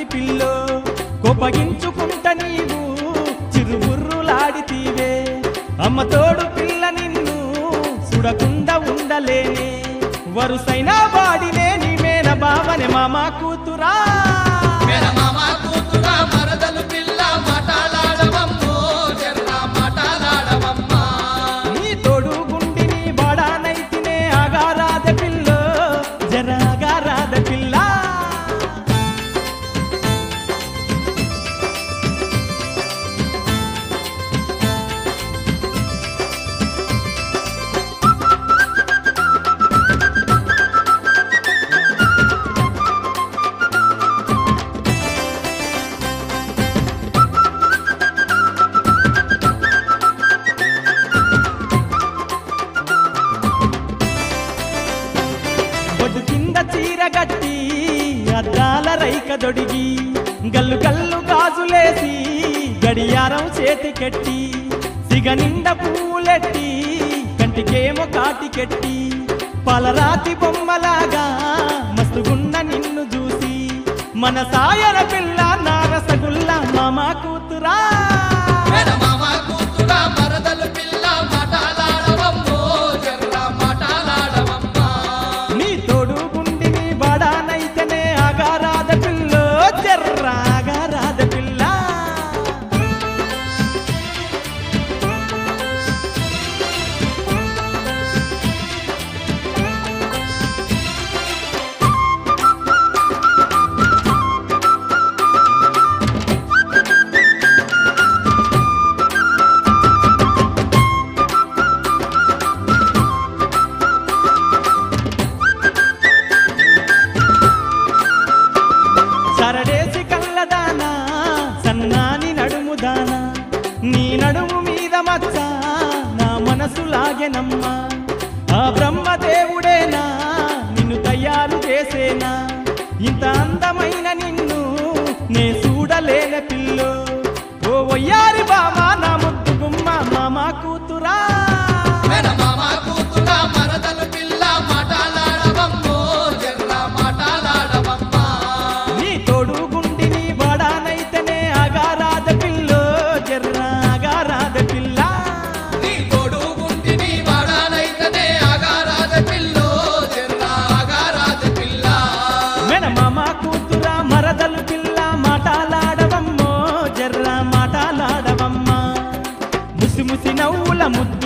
కంటి పిల్లో కోపగించుకుంట నీవు చిరుబుర్రులాడితీవే అమ్మ తోడు పిల్ల నిన్ను సుడకుండా ఉండలేనే వరుసైన వాడినే నీ మేన బావనే మామ కూతురా మేనమామ కూతురా మరదలు పిల్ల మాటలాడవమ్మో జర్ర మాటలాడవమ్మా నీ తోడు గుండిని బాడానైతినే ఆగారాద పిల్లో జరాగారాద పిల్ల బొడ్డు కింద చీర గట్టి అద్దాల రైక దొడిగి గల్లు గల్లు గాజులేసి గడియారం చేతికెట్టి సిగ నిండ పూలెట్టి కంటికేమో కాటికెట్టి పలరాతి బొమ్మలాగా మస్తుగున్న నిన్ను చూసి మన సాయన పిల్ల నారసగుల్ల మామ కూతురా మేనమామ కూతురా మరదలు పిల్ల మాటలాడవమ్మో జర్ర మాటలాడవమ్మా నీ తోడు గుండిని బడానైతేనే అగారాద పిల్ల జర్ర అగారాద పిల్ల సరడేసి కళ్ళదానా సన్నాని నడుముదానా నీ నడుము మీద మచ్చ నా మనసు లాగెనమ్మా ఆ బ్రహ్మదేవుడేనా నిన్ను తయారు చేసేనా ఇంత అందమైన నిన్ను నే చూడలేన పిల్లో ఓ వయ్యారి బామా నా ముద్దు గుమ్మ మామ కూతురా మేనమామ కూతురా మరదలు పిల్ల మాటలాడవమ్మో జర్ర మాటలాడవమ్మా నీ తోడు గుండిని బడానైతేనే అగారాద పిల్లో జర్ర అగారాద పిల్ల నీ తోడు గుంటిని వాడానైతనే ఆగారాజ పిల్లో జర్ర ఆగారాజ పిల్ల మెనమామ కూతుర మరదలు పిల్ల మాటలాడవమ్మో జర్ర మాటలాడవమ్మా ముసి ముసి నవ్వుల ముద్దు